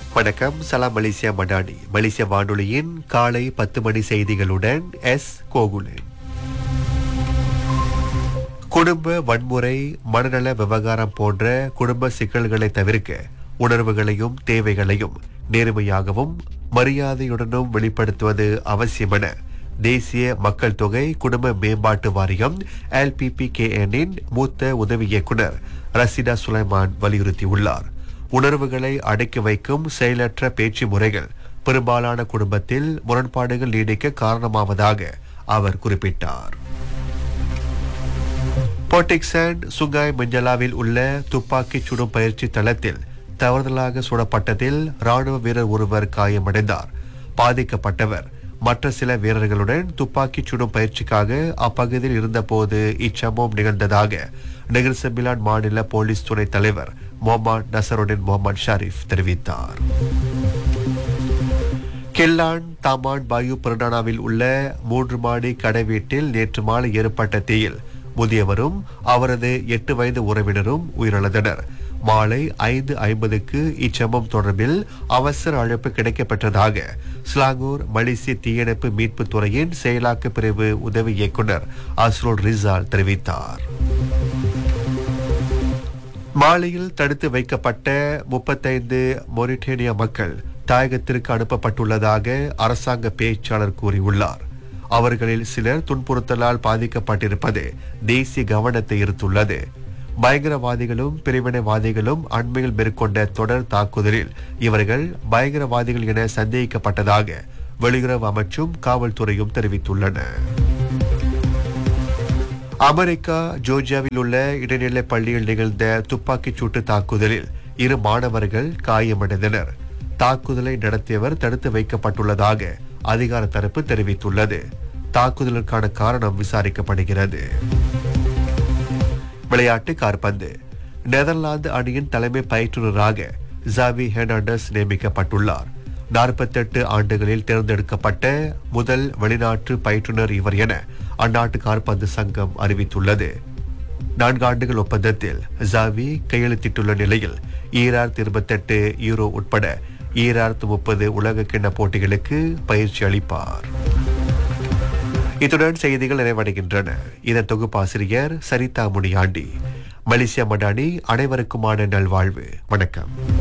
வணக்கம் சலாம் மலேசியா மடானி மலேசிய வானொலியின் காலை பத்து மணி செய்திகளுடன் எஸ் கோகுலன் குடும்ப வன்முறை மனநல விவகாரம் போன்ற குடும்ப சிக்கல்களை தவிர்க்க உணர்வுகளையும் தேவைகளையும் நேர்மையாகவும் மரியாதையுடனும் வெளிப்படுத்துவது அவசியமென தேசிய மக்கள் தொகை குடும்ப மேம்பாட்டு வாரியம் எல்பிபிகேஎனின் மூத்த உதவி இயக்குனர் ரசிடா சுலைமான் வலியுறுத்தியுள்ளார் உணர்வுகளை அடக்கி வைக்கும் செயலற்ற பேச்சு முறைகள் பெரும்பாலான குடும்பத்தில் முரண்பாடுகள் நீடிக்க காரணமாவதாக அவர் குறிப்பிட்டார் போர்டிக்சாண்ட் சுங்காய் மஞ்சளாவில் உள்ள துப்பாக்கிச் சுடும் பயிற்சி தளத்தில் தவறுதலாக சுடப்பட்டதில் ராணுவ வீரர் ஒருவர் காயமடைந்தார் பாதிக்கப்பட்டவர் மற்ற சில வீரர்களுடன் துப்பாக்கிச் சுடும் பயிற்சிக்காக அப்பகுதியில் இருந்தபோது இச்சம்பவம் நிகழ்ந்ததாக நெகிர்சபிலான் மாநில போலீஸ் துணைத் தலைவர் முகமது நசருடன் முகமது ஷரீஃப் தெரிவித்தார் கில்லான் தாமான் பாயு பெருனானாவில் உள்ள மூன்று மாடி கடை வீட்டில் நேற்று மாலை ஏற்பட்ட தீயில் முதியவரும் அவரது எட்டு வயது உறவினரும் உயிரிழந்தனர் மாலை ஐந்து ஐம்பதுக்கு இச்சம்பவம் தொடர்பில் அவசர அழைப்பு கிடைக்கப்பெற்றதாக ஸ்லாங்கூர் மலேசிய தீயணைப்பு மீட்பு துறையின் செயலாக்க பிரிவு உதவி இயக்குனர் அஸ்ரோல் ரிசால் தெரிவித்தார் மாலையில் தடுத்து வைக்கப்பட்ட முப்பத்தைந்து மொரிட்டேனியா மக்கள் தாயகத்திற்கு அனுப்பப்பட்டுள்ளதாக அரசாங்க பேச்சாளர் கூறியுள்ளார் அவர்களில் சிலர் துன்புறுத்தலால் பாதிக்கப்பட்டிருப்பது தேசிய கவனத்தை ஈர்த்துள்ளது பயங்கரவாதிகளும் பிரிவினைவாதிகளும் அண்மையில் மேற்கொண்ட தொடர் தாக்குதலில் இவர்கள் பயங்கரவாதிகள் என சந்தேகிக்கப்பட்டதாக வெளியுறவு அமைச்சும் காவல்துறையும் தெரிவித்துள்ளன அமெரிக்கா ஜோர்ஜியாவில் உள்ள இடைநிலை பள்ளியில் நிகழ்ந்த துப்பாக்கிச் சூட்டு தாக்குதலில் இரு மாணவர்கள் காயமடைந்தனர் தாக்குதலை நடத்தியவர் தடுத்து வைக்கப்பட்டுள்ளதாக அதிகார தரப்பு தெரிவித்துள்ளது தாக்குதலுக்கான காரணம் விசாரிக்கப்படுகிறது விளையாட்டு கார்பந்து நெதர்லாந்து அணியின் தலைமை பயிற்றுநராக ஜாவி ஹெர்னாண்டஸ் நியமிக்கப்பட்டுள்ளார் நாற்பத்தெட்டு ஆண்டுகளில் தேர்ந்தெடுக்கப்பட்ட முதல் வெளிநாட்டு பயிற்றுனர் இவர் என அந்நாட்டு கார்பந்து சங்கம் அறிவித்துள்ளது நான்கு ஆண்டுகள் ஒப்பந்தத்தில் ஜாவி கையெழுத்திட்டுள்ள நிலையில் ஈராயிரத்தி இருபத்தெட்டு யூரோ உட்பட ஈராயிரத்து முப்பது உலக கிண்ண போட்டிகளுக்கு பயிற்சி அளிப்பார் இத்துடன் செய்திகள் நிறைவடைகின்றன இதன் தொகுப்பாசிரியர் சரிதா முனியாண்டி மலேசியா மடானி அனைவருக்குமான நல்வாழ்வு வணக்கம்